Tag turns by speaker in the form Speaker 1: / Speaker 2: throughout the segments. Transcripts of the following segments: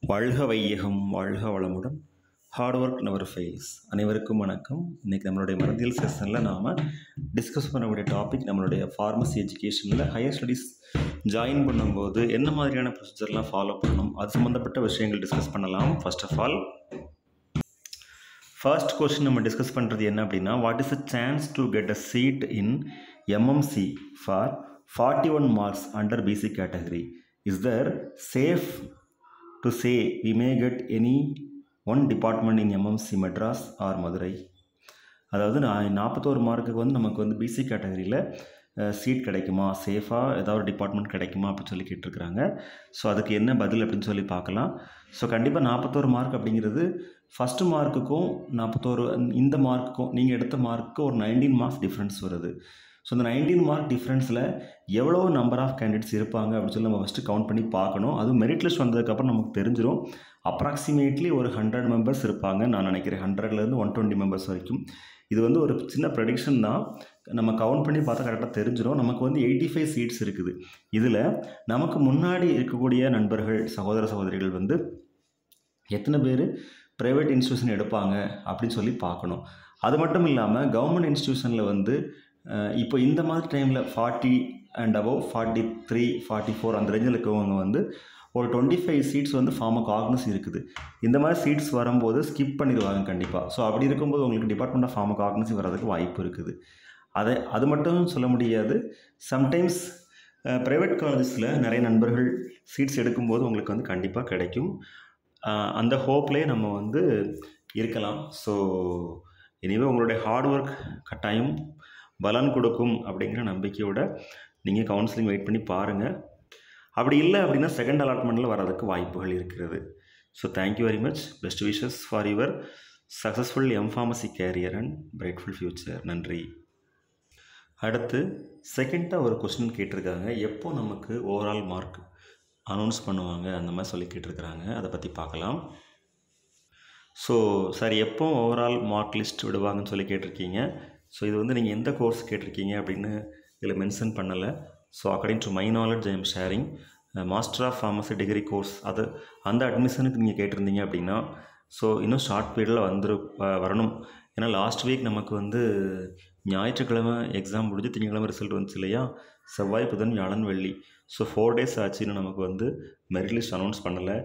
Speaker 1: வாழ்க வையகம் வாழ்க வளமுடன் ஹார்ட் ஒர்க் நவர் ஃபெயில்ஸ் அனைவருக்கும் வணக்கம் இன்றைக்கி நம்மளுடைய மருந்தியல் செஷனில் நாம் டிஸ்கஸ் பண்ணக்கூடிய டாபிக் நம்மளுடைய ஃபார்மசி எஜுகேஷனில் ஹையர் ஸ்டடீஸ் ஜாயின் பண்ணும்போது என்ன மாதிரியான ப்ரொசீஜர்லாம் ஃபாலோ பண்ணணும் அது சம்மந்தப்பட்ட விஷயங்கள் டிஸ்கஸ் பண்ணலாம் first of all first question நம்ம டிஸ்கஸ் பண்ணுறது என்ன அப்படின்னா what is a chance to get a seat in MMC for forty one marks under BC category is there safe to say we may get any one department in MMC Madras or Madurai அதாவது நான் நாற்பத்தோரு மார்க்குக்கு வந்து நமக்கு வந்து PC கேட்டகரியில் seat கிடைக்குமா சேஃபாக ஏதாவது ஒரு டிபார்ட்மெண்ட் கிடைக்குமா அப்படின்னு சொல்லி கேட்டிருக்கிறாங்க ஸோ அதுக்கு என்ன பதில் அப்படின்னு சொல்லி பார்க்கலாம் ஸோ கண்டிப்பாக நாற்பத்தோரு மார்க் அப்படிங்கிறது ஃபஸ்ட்டு மார்க்குக்கும் நாற்பத்தோரு இந்த மார்க்குக்கும் நீங்கள் எடுத்த மார்க்கு ஒரு நைன்டீன் மார்க்ஸ் டிஃப்ரென்ஸ் வருது ஸோ இந்த நைன்டீன் மார்க் டிஃப்ரென்ஸில் எவ்வளோ நம்பர் ஆஃப் கேண்டிடேட்ஸ் இருப்பாங்க அப்படின்னு சொல்லி நம்ம ஃபஸ்ட்டு கவுண்ட் பண்ணி பார்க்கணும் அதுவும் மெரிட் லிஸ்ட் வந்ததுக்கப்புறம் நமக்கு தெரிஞ்சிடும் அப்ராக்சிமேட்லி ஒரு ஹண்ட்ரட் மெம்பர்ஸ் இருப்பாங்க நான் நினைக்கிறேன் ஹண்ட்ரட்லேருந்து ஒன் டுவெண்ட்டி மெம்பர்ஸ் வரைக்கும் இது வந்து ஒரு சின்ன ப்ரெடிக்ஷன் தான் நம்ம கவுண்ட் பண்ணி பார்த்தா கரெக்டாக தெரிஞ்சிடும் நமக்கு வந்து எயிட்டி ஃபைவ் சீட்ஸ் இருக்குது இதில் நமக்கு முன்னாடி இருக்கக்கூடிய நண்பர்கள் சகோதர சகோதரிகள் வந்து எத்தனை பேர் ப்ரைவேட் இன்ஸ்டியூஷன் எடுப்பாங்க அப்படின்னு சொல்லி பார்க்கணும் அது மட்டும் இல்லாமல் கவர்மெண்ட் இன்ஸ்டியூஷனில் வந்து இப்போ இந்த மாதிரி டைமில் forty and above forty three forty four அந்த ரேஞ்சில் இருக்கவங்க வந்து ஒரு டுவெண்ட்டி ஃபைவ் சீட்ஸ் வந்து ஃபார்ம் காக்னஸ் இருக்குது இந்த மாதிரி சீட்ஸ் வரும்போது ஸ்கிப் பண்ணிடுவாங்க கண்டிப்பாக ஸோ அப்படி இருக்கும்போது உங்களுக்கு டிபார்ட்மெண்ட் ஆஃப் ஃபார்ம காக்னசி வரதுக்கு வாய்ப்பு இருக்குது அதை அது மட்டும் சொல்ல முடியாது சம்டைம்ஸ் ப்ரைவேட் காலேஜஸில் நிறைய நண்பர்கள் சீட்ஸ் எடுக்கும்போது உங்களுக்கு வந்து கண்டிப்பாக கிடைக்கும் அந்த ஹோப்லேயே நம்ம வந்து இருக்கலாம் ஸோ எனிவே உங்களுடைய ஹார்ட் ஒர்க் கட்டாயம் பலன் கொடுக்கும் அப்படிங்கிற நம்பிக்கையோட நீங்கள் கவுன்சிலிங் வெயிட் பண்ணி பாருங்கள் அப்படி இல்லை அப்படின்னா செகண்ட் அலாட்மெண்ட்டில் வரதுக்கு வாய்ப்புகள் இருக்கிறது so thank you very much best wishes for your successful M pharmacy career and brightful future நன்றி அடுத்து செகண்டாக ஒரு கொஸ்டின் கேட்டிருக்காங்க எப்போ நமக்கு ஓவரால் மார்க் அனௌன்ஸ் பண்ணுவாங்க அந்த மாதிரி சொல்லி கேட்டிருக்கிறாங்க அதை பற்றி பார்க்கலாம் ஸோ சார் எப்போ ஓவரால் மார்க் லிஸ்ட் விடுவாங்கன்னு சொல்லி கேட்டிருக்கீங்க ஸோ இது வந்து நீங்கள் எந்த கோர்ஸ் கேட்டிருக்கீங்க அப்படின்னு இதில் மென்ஷன் பண்ணலை so according to my knowledge I am sharing master of pharmacy degree course அது அந்த அட்மிஷனுக்கு நீங்கள் கேட்டிருந்தீங்க அப்படின்னா ஸோ இன்னும் ஷார்ட் பீரியடில் வந்துரு வரணும் ஏன்னா லாஸ்ட் வீக் நமக்கு வந்து ஞாயிற்றுக்கிழமை எக்ஸாம் முடிஞ்சு திங்கக்கிழமை ரிசல்ட் வந்துச்சு இல்லையா செவ்வாய் புதன் வியாழன் வெள்ளி ஸோ ஃபோர் டேஸ் ஆச்சுன்னு நமக்கு வந்து மெரிட் லிஸ்ட் அனௌன்ஸ் பண்ணலை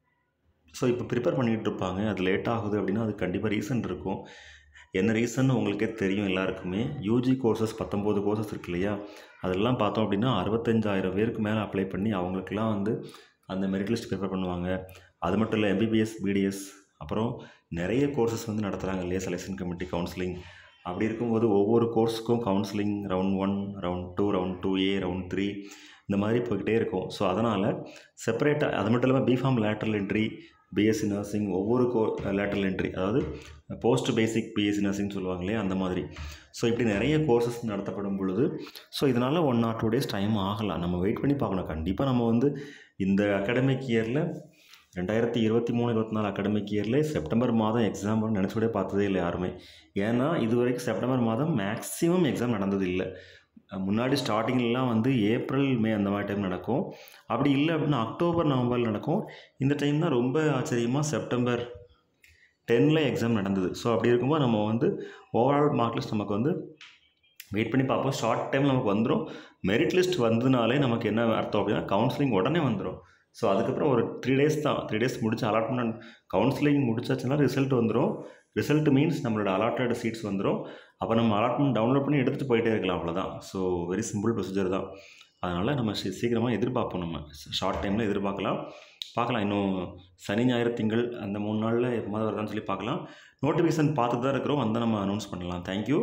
Speaker 1: ஸோ இப்போ ப்ரிப்பேர் பண்ணிகிட்டு இருப்பாங்க அது லேட் ஆகுது அப்படின்னா அது கண்டிப்பாக ரீசன் இருக்கும் என்ன ரீசன் உங்களுக்கே தெரியும் எல்லாருக்குமே யூஜி கோர்சஸ் பத்தொம்போது கோர்சஸ் இருக்கு இல்லையா அதெல்லாம் பார்த்தோம் அப்படின்னா அறுபத்தஞ்சாயிரம் பேருக்கு மேலே அப்ளை பண்ணி அவங்களுக்குலாம் வந்து அந்த மெரிட் லிஸ்ட் ப்ரிப்பேர் பண்ணுவாங்க அது மட்டும் இல்லை எம்பிபிஎஸ் பிடிஎஸ் அப்புறம் நிறைய கோர்சஸ் வந்து நடத்துகிறாங்க இல்லையா செலெக்ஷன் கமிட்டி கவுன்சிலிங் அப்படி இருக்கும்போது ஒவ்வொரு கோர்ஸுக்கும் counselling round one round two round two A round three இந்த மாதிரி போய்கிட்டே இருக்கும் ஸோ அதனால் செப்பரேட்டாக அது மட்டும் இல்லாமல் B Pharm lateral entry BSc nursing ஒவ்வொரு கோ லேட்டரல் என்ட்ரி அதாவது போஸ்ட் பேசிக் பிஎஸ்சி நர்சிங் சொல்லுவாங்க இல்லையா அந்த மாதிரி ஸோ இப்படி நிறைய கோர்சஸ் நடத்தப்படும் பொழுது ஸோ இதனால் one or two days time ஆகலாம் நம்ம வெயிட் பண்ணி பார்க்கணும் கண்டிப்பாக நம்ம வந்து இந்த அகாடமிக் இயரில் ரெண்டாயிரத்தி இருபத்தி மூணு இருபத்தி நாலு அகாடமிக் இயரில் செப்டம்பர் மாதம் எக்ஸாம் நினச்சோடே பார்த்ததே இல்லை யாருமே ஏன்னா இது வரைக்கும் செப்டம்பர் மாதம் மேக்ஸிமம் எக்ஸாம் நடந்தது இல்லை முன்னாடி ஸ்டார்டிங்லாம் வந்து ஏப்ரல் மே அந்த மாதிரி டைம் நடக்கும் அப்படி இல்லை அப்படின்னா அக்டோபர் நவம்பரில் நடக்கும் இந்த டைம் தான் ரொம்ப ஆச்சரியமாக செப்டம்பர் டென்னில் எக்ஸாம் நடந்தது ஸோ அப்படி இருக்கும்போது நம்ம வந்து ஓவரால் மார்க் லிஸ்ட் நமக்கு வந்து வெயிட் பண்ணி பார்ப்போம் ஷார்ட் டைம் நமக்கு வந்துடும் மெரிட் லிஸ்ட் வந்ததுனாலே நமக்கு என்ன அர்த்தம் அப்படின்னா கவுன்சிலிங் உடனே வந்துடும் ஸோ அதுக்கப்புறம் ஒரு த்ரீ டேஸ் தான் த்ரீ டேஸ் முடிச்சு அலாட்மெண்ட் கவுன்சிலிங் முடிச்சாச்சுன்னா ரிசல்ட் வந்துடும் ரிசல்ட் மீன்ஸ் நம்மளோட அலாட்டட் சீட்ஸ் வந்துடும் அப்போ நம்ம அலாட்மெண்ட் டவுன்லோட் பண்ணி எடுத்துகிட்டு போயிட்டே இருக்கலாம் அவ்வளோதான் ஸோ வெரி சிம்பிள் ப்ரொசீஜர் தான் அதனால் நம்ம சீக்கிரமாக எதிர்பார்ப்போம் நம்ம ஷார்ட் டைமில் எதிர்பார்க்கலாம் பார்க்கலாம் இன்னும் சனி ஞாயிறு திங்கள் அந்த மூணு நாளில் எப்போ மாதிரி வருதான்னு சொல்லி பார்க்கலாம் நோட்டிஃபிகேஷன் பார்த்து தான் இருக்கிறோம் வந்தால் நம்ம அனௌன்ஸ் பண்ணலாம் thank you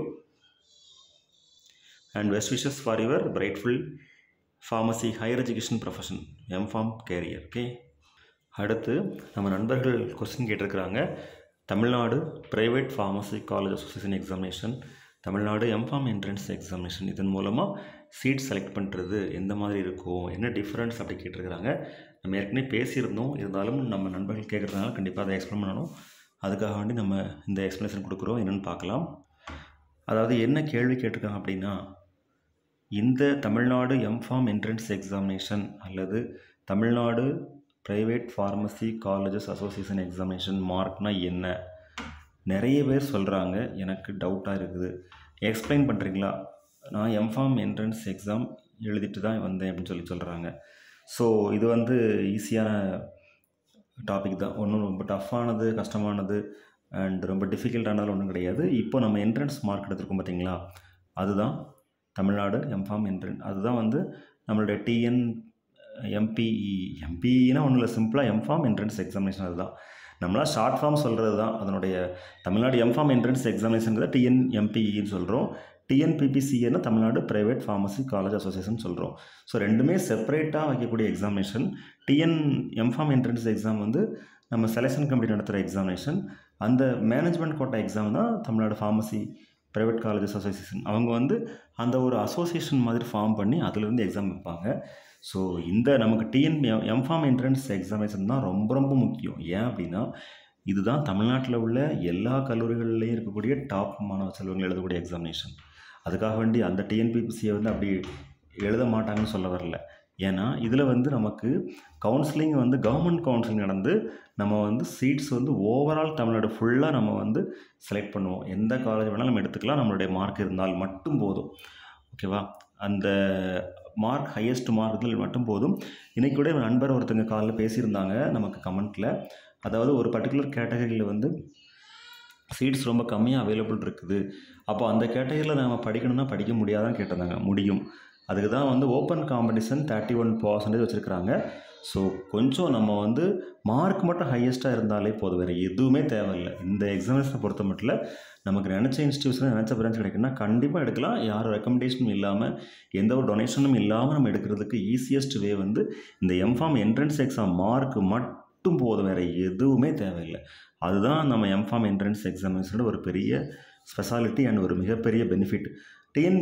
Speaker 1: and best wishes for your brightful pharmacy higher education profession M Pharm career okay அடுத்து நம்ம நண்பர்கள் கொஸ்டின் கேட்டிருக்கிறாங்க Tamil Nadu private pharmacy college association examination Tamil Nadu M Pharm entrance examination இதன் மூலமாக சீட் செலக்ட் பண்ணுறது எந்த மாதிரி இருக்கும் என்ன டிஃப்ரென்ஸ் அப்படி கேட்டிருக்கிறாங்க நம்ம ஏற்கனவே பேசியிருந்தோம் இருந்தாலும் நம்ம நண்பர்கள் கேட்குறதுனால கண்டிப்பாக அதை எக்ஸ்பிளைன் பண்ணணும் அதுக்காக வேண்டி நம்ம இந்த எக்ஸ்ப்ளனேஷன் கொடுக்குறோம் என்னென்னு பார்க்கலாம் அதாவது என்ன கேள்வி கேட்டிருக்காங்க அப்படின்னா இந்த தமிழ்நாடு எம்ஃபார்ம் என்ட்ரன்ஸ் எக்ஸாமினேஷன் அல்லது Tamil Nadu private pharmacy colleges association examination மார்க்னா என்ன நிறைய பேர் சொல்கிறாங்க எனக்கு டவுட்டாக இருக்குது எக்ஸ்பிளைன் பண்ணுறீங்களா நான் எம்ஃபார்ம் என்ட்ரன்ஸ் எக்ஸாம் எழுதிட்டு தான் வந்தேன் அப்படின்னு சொல்லி சொல்கிறாங்க ஸோ இது வந்து ஈஸியான டாபிக் தான் ஒன்றும் ரொம்ப டஃப்பானது கஷ்டமானது அண்ட் ரொம்ப டிஃபிகல்ட்டானது ஒன்றும் கிடையாது இப்போ நம்ம என்ட்ரன்ஸ் மார்க் எடுத்திருக்கோம் பார்த்தீங்களா அதுதான் தமிழ்நாடு எம்ஃபார்ம் என்ட்ரன் அதுதான் வந்து நம்மளுடைய டிஎன் எம்பிஇ எம்பிஇனா ஒன்றும் இல்லை சிம்பிளாக எம்ஃபார்ம் என்ட்ரன்ஸ் எக்ஸாமினேஷன் அதுதான் நம்மளாம் ஷார்ட் ஃபார்ம் சொல்கிறது தான் அதனுடைய தமிழ்நாடு எம்ஃபார்ம் என்ட்ரன்ஸ் எக்ஸாமினேஷன் தான் டிஎன் எம்பிஇன்னு சொல்கிறோம் டிஎன்பிபிசிஏன்னா Tamil Nadu private pharmacy college association சொல்கிறோம் ஸோ ரெண்டுமே செப்பரேட்டாக வைக்கக்கூடிய examination TN M Pharm entrance exam வந்து நம்ம செலெக்ஷன் கமிட்டி நடத்துகிற எக்ஸாமினேஷன் அந்த மேனேஜ்மெண்ட் கோட்டா எக்ஸாம் தான் Tamil Nadu pharmacy private colleges association அவங்க வந்து அந்த ஒரு அசோசியேஷன் மாதிரி ஃபார்ம் பண்ணி அதுலேருந்து எக்ஸாம் வைப்பாங்க ஸோ இந்த நமக்கு டிஎன் எம்ஃபார்ம் என்ட்ரன்ஸ் எக்ஸாமினேஷன் தான் ரொம்ப ரொம்ப முக்கியம் ஏன் அப்படின்னா இதுதான் தமிழ்நாட்டில் உள்ள எல்லா கல்லூரிகள்லேயும் இருக்கக்கூடிய டாப் மாணவ செல்வங்கள் எழுதக்கூடிய எக்ஸாமினேஷன் அதுக்காக வேண்டி அந்த டிஎன்பிசியை வந்து அப்படி எழுத மாட்டாங்கன்னு சொல்ல வரல ஏன்னா இதில் வந்து நமக்கு கவுன்சிலிங் வந்து கவர்மெண்ட் கவுன்சிலிங் நடந்து நம்ம வந்து சீட்ஸ் வந்து ஓவரால் தமிழ்நாடு ஃபுல்லாக நம்ம வந்து செலக்ட் பண்ணுவோம் எந்த காலேஜ் வேணாலும் நம்ம எடுத்துக்கலாம் நம்மளுடைய மார்க் இருந்தால் மட்டும் போதும் ஓகேவா அந்த மார்க் ஹையஸ்ட் மார்க்கில் மட்டும் போதும் இன்றைக்கி கூட என் நண்பர் ஒருத்தங்க காலையில் பேசியிருந்தாங்க நமக்கு கமெண்ட்டில் அதாவது ஒரு பர்டிகுலர் கேட்டகரியில் வந்து சீட்ஸ் ரொம்ப கம்மியாக அவைலபிள் இருக்குது அப்போ அந்த கேட்டகரியில் நம்ம படிக்கணும்னா படிக்க முடியாதான்னு கேட்டிருந்தாங்க முடியும் அதுக்கு தான் வந்து open competition thirty one percentage வச்சுருக்கிறாங்க ஸோ கொஞ்சம் நம்ம வந்து மார்க் மட்டும் ஹையஸ்ட்டாக இருந்தாலே போதும் வேறு எதுவுமே தேவையில்லை இந்த எக்ஸாமினேஷனை பொறுத்த மட்டும் நமக்கு நினச்ச இன்ஸ்டியூஷன் நினச்ச பிரான்ச் கிடைக்குன்னா கண்டிப்பாக எடுக்கலாம் யாரும் ரெக்கமெண்டேஷனும் இல்லாமல் எந்த ஒரு டொனேஷனும் இல்லாமல் நம்ம எடுக்கிறதுக்கு ஈஸியஸ்ட் வே வந்து இந்த எம்ஃபார்ம் என்ட்ரன்ஸ் எக்ஸாம் மார்க் மட்டும் போதும் வேறு எதுவுமே தேவையில்லை அதுதான் நம்ம எம்ஃபார்ம் என்ட்ரன்ஸ் எக்ஸாமினேஷனோட ஒரு பெரிய ஸ்பெஷாலிட்டி அண்ட் ஒரு மிகப்பெரிய பெனிஃபிட் டிஎன்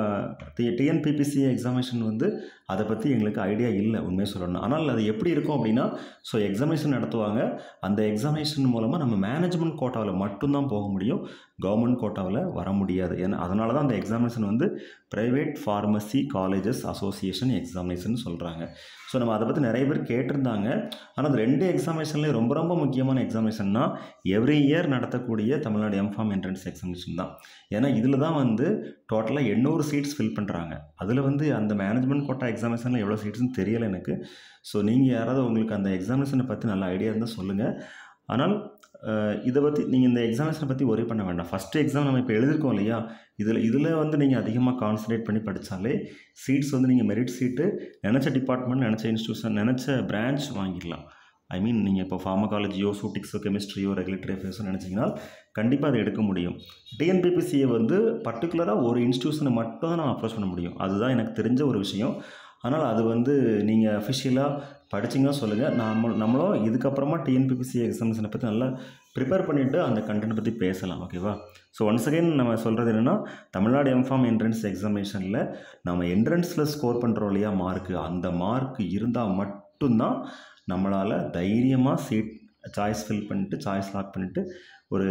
Speaker 1: டிஎன்பிபிசி எக்ஸாமினேஷன் வந்து அதை பற்றி எங்களுக்கு ஐடியா இல்லை உண்மையை சொல்லணும் ஆனால் அது எப்படி இருக்கும் அப்படின்னா ஸோ எக்ஸாமினேஷன் நடத்துவாங்க அந்த எக்ஸாமினேஷன் மூலமாக நம்ம மேனேஜ்மெண்ட் கோட்டாவில் மட்டும்தான் போக முடியும் கவர்மெண்ட் கோட்டாவில் வர முடியாது ஏன்னா அதனால தான் அந்த எக்ஸாமினேஷன் வந்து private pharmacy colleges association examination சொல்கிறாங்க ஸோ நம்ம அதை பற்றி நிறைய பேர் கேட்டிருந்தாங்க ஆனால் அந்த ரெண்டு எக்ஸாமினேஷன்லேயும் ரொம்ப ரொம்ப முக்கியமான எக்ஸாமினேஷன்னா எவ்ரி இயர் நடத்தக்கூடிய தமிழ்நாடு எம்ஃபார்ம் என்ட்ரன்ஸ் எக்ஸாமினேஷன் தான் ஏன்னா இதில் தான் வந்து டோட்டலாக எண்ணூறு சீட்ஸ் ஃபில் பண்ணுறாங்க அதில் வந்து அந்த மேனேஜ்மெண்ட் கோட்டா எக்ஸாமினேஷனில் எவ்வளோ சீட்ஸ்னு தெரியலை எனக்கு ஸோ நீங்கள் யாராவது உங்களுக்கு அந்த எக்ஸாமினேஷனை பற்றி நல்ல ஐடியா இருந்தால் சொல்லுங்கள் ஆனால் இதை பற்றி நீங்கள் இந்த எக்ஸாமினேஷனை பற்றி ஒரே பண்ண வேண்டாம் ஃபஸ்ட்டு எக்ஸாம் நம்ம இப்போ எழுதிருக்கோம் இல்லையா இதில் இதில் வந்து நீங்கள் அதிகமாக கான்சன்ட்ரேட் பண்ணி படித்தாலே சீட்ஸ் வந்து நீங்கள் மெரிட் சீட்டு நினச்ச டிபார்ட்மெண்ட் நினச்ச இன்ஸ்டியூஷன் நினச்ச பிரான்ச் வாங்கிடலாம் ஐ மீன் நீங்கள் இப்போ ஃபார்மகாலஜியோ சூட்டிக்ஸோ கெமிஸ்ட்ரியோ ரெகுலேட்டரி அஃபேர்ஸோ நினச்சிங்கன்னா கண்டிப்பாக அதை எடுக்க முடியும் டிஎன்பிபிசியை வந்து பர்டிகுலராக ஒரு இன்ஸ்டியூஷனை மட்டும் தான் நான் அப்ரோச் பண்ண முடியும் அதுதான் எனக்கு தெரிஞ்ச ஒரு விஷயம் ஆனால் அது வந்து நீங்கள் அஃபிஷியலாக படிச்சிங்கன்னா சொல்லுங்கள் நம்ம நம்மளும் இதுக்கப்புறமா டிஎன்பிபிசி எக்ஸாமினேஷனை பற்றி நல்லா ப்ரிப்பேர் பண்ணிவிட்டு அந்த கண்டென்ட் பற்றி பேசலாம் ஓகேவா ஸோ ஒன்ஸ் அகைன் நம்ம சொல்கிறது என்னென்னா தமிழ்நாடு எம்ஃபார்ம் என்ட்ரன்ஸ் எக்ஸாமினேஷனில் நம்ம என்ட்ரன்ஸில் ஸ்கோர் பண்ணுறோம் இல்லையா மார்க்கு அந்த மார்க் இருந்தால் மட்டும்தான் நம்மளால் தைரியமாக சீட் சாய்ஸ் ஃபில் பண்ணிவிட்டு சாய்ஸ் லாக் பண்ணிவிட்டு ஒரு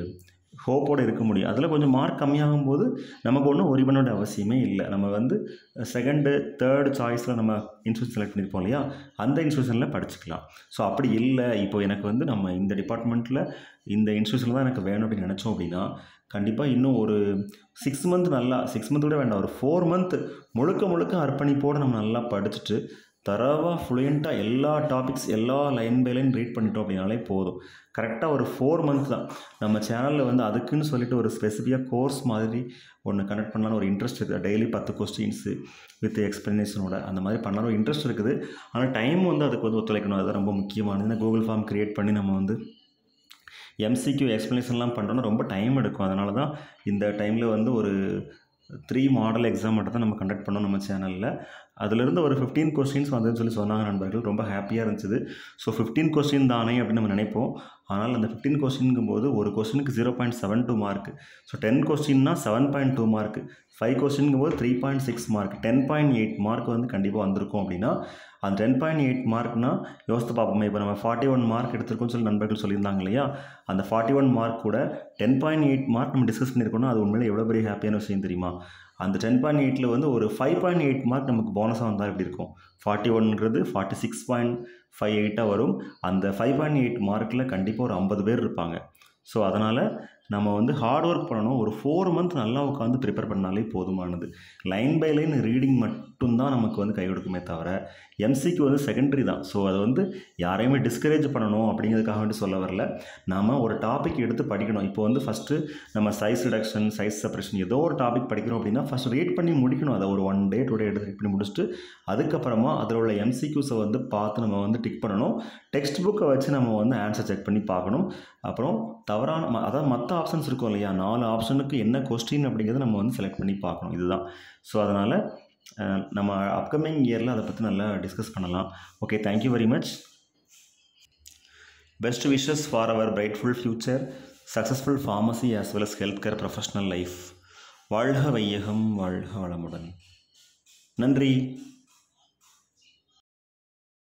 Speaker 1: ஹோப்போடு இருக்க முடியும் அதில் கொஞ்சம் மார்க் கம்மியாகும் போது நமக்கு ஒன்றும் ஒரி பண்ண வேண்டிய அவசியமே இல்லை நம்ம வந்து செகண்டு தேர்டு சாய்ஸில் நம்ம இன்ஸ்டியூஷன் செலக்ட் பண்ணியிருப்போம் இல்லையா அந்த இன்ஸ்டியூஷனில் படிச்சுக்கலாம் ஸோ அப்படி இல்லை இப்போ எனக்கு வந்து நம்ம இந்த டிபார்ட்மெண்ட்டில் இந்த இன்ஸ்டியூஷனில் தான் எனக்கு வேணும் அப்படின்னு நினச்சோம் அப்படின்னா கண்டிப்பாக இன்னும் ஒரு சிக்ஸ் மந்த் நல்லா சிக்ஸ் மந்த் கூட வேண்டாம் ஒரு ஃபோர் மந்த் முழுக்க முழுக்க அர்ப்பணிப்போடு நம்ம நல்லா படிச்சுட்டு தரவாக ஃப்ளூயண்ட்டாக எல்லா டாபிக்ஸ் எல்லா லைன் பை லைன் ரீட் பண்ணிட்டோம் அப்படின்னாலே போதும் கரெக்டாக ஒரு ஃபோர் மந்த் தான் நம்ம சேனலில் வந்து அதுக்குன்னு சொல்லிட்டு ஒரு ஸ்பெசிஃபிக்காக கோர்ஸ் மாதிரி ஒன்று கனெக்ட் பண்ணலான்னு ஒரு இன்ட்ரெஸ்ட் இருக்குது டெய்லி பத்து கொஸ்டின்ஸு வித் எக்ஸ்ப்ளனேஷனோட அந்த மாதிரி பண்ணாலும் ஒரு இன்ட்ரெஸ்ட் இருக்குது ஆனால் டைம் வந்து அதுக்கு வந்து ஒத்துழைக்கணும் அதுதான் ரொம்ப முக்கியமானது கூகுள் ஃபார்ம் க்ரியேட் பண்ணி நம்ம வந்து எம்சிக்யூ எக்ஸ்ப்ளனேஷன்லாம் பண்ணுறோன்னா ரொம்ப டைம் எடுக்கும் அதனால தான் இந்த டைமில் வந்து ஒரு த்ரீ மாடல் எக்ஸாம் மட்டும் தான் நம்ம கண்டக்ட் பண்ணோம் நம்ம சேனலில் அதிலிருந்து ஒரு ஃபிஃப்டீன் கொஸ்டின்ஸ் வந்ததுன்னு சொல்லி சொன்னாங்க நண்பர்கள் ரொம்ப ஹாப்பியாக இருந்துச்சு ஸோ ஃபிஃப்டீன் கொஸ்டின் தானே அப்படின்னு நம்ம நினைப்போம் ஆனால் அந்த ஃபிஃப்டீன் கொஸ்டின்ங்கும் போது ஒரு கொஸ்டினுக்கு zero point seven two mark so ten கொஸ்டின்னா seven point two mark five கொஸ்டின்ங்கும் போது three point six mark ten point eight mark வந்து கண்டிப்பாக வந்திருக்கும் அப்படின்னா அந்த டென் பாயிண்ட் எயிட் மார்க்னா யோசித்து பார்ப்போமே இப்போ நம்ம ஃபார்ட்டி ஒன் மார்க் எடுத்திருக்கோம்னு சொல்லி நண்பர்கள் சொல்லியிருந்தாங்க இல்லையா அந்த ஃபார்ட்டி ஒன் மார்க் கூட டென் பாயிண்ட் எயிட் மார்க் நம்ம டிஸ்கஸ் பண்ணியிருக்கோம்னா அது உண்மையிலே எவ்வளோ பெரிய ஹாப்பியான விஷயம் தெரியுமா அந்த டென் பாயிண்ட் எயிட்டில் வந்து ஒரு ஃபைவ் பாயிண்ட் எயிட் மார்க் நமக்கு போனஸாக வந்தால் எப்படி இருக்கும் ஃபார்ட்டி ஒன்ங்கிறது ஃபார்ட்டி சிக்ஸ் பாயிண்ட் ஃபைவ் எயிட்டாக வரும் அந்த ஃபைவ் பாயிண்ட் எயிட் மார்க்கில் கண்டிப்பாக ஒரு ஐம்பது பேர் இருப்பாங்க ஸோ அதனால் நம்ம வந்து ஹார்ட் ஒர்க் பண்ணணும் ஒரு ஃபோர் மந்த் நல்லா உட்காந்து ப்ரிப்பேர் பண்ணாலே போதுமானது லைன் பை லைன் ரீடிங் மட்டும்தான் நமக்கு வந்து கை கொடுக்குமே தவிர எம்சிக்கு வந்து செகண்டரி தான் ஸோ அது வந்து யாரையுமே டிஸ்கரேஜ் பண்ணணும் அப்படிங்கிறதுக்காக வேண்டி சொல்ல வரல நாம் ஒரு டாபிக் எடுத்து படிக்கணும் இப்போ வந்து ஃபஸ்ட்டு நம்ம சைஸ் ரிடக்ஷன் சைஸ் செப்பரேஷன் ஏதோ ஒரு டாபிக் படிக்கிறோம் அப்படின்னா ஃபஸ்ட் ரீட் பண்ணி முடிக்கணும் அதை ஒரு ஒன் டே டூ டே எடுத்து ரீட் பண்ணி முடிச்சுட்டு அதுக்கப்புறமா அதில் உள்ள எம்சிக்யூஸை வந்து பார்த்து நம்ம வந்து டிக் பண்ணணும் டெக்ஸ்ட் புக்கை வச்சு நம்ம வந்து ஆன்சர் செக் பண்ணி பார்க்கணும் அப்புறம் தவறான ம- அதாவது மற்ற ஆப்ஷன்ஸ் இருக்கும் இல்லையா நாலு ஆப்ஷனுக்கு என்ன கொஸ்டின் அப்படிங்கிறத நம்ம வந்து செலக்ட் பண்ணி பார்க்கணும் இதுதான் ஸோ அதனால் நம்ம அப்கமிங் இயரில் அதை பற்றி நல்லா டிஸ்கஸ் பண்ணலாம் okay thank you very much best wishes for our brightful future successful pharmacy as well as health care professional life வாழ்க வையகம் வாழ்க வளமுடன் நன்றி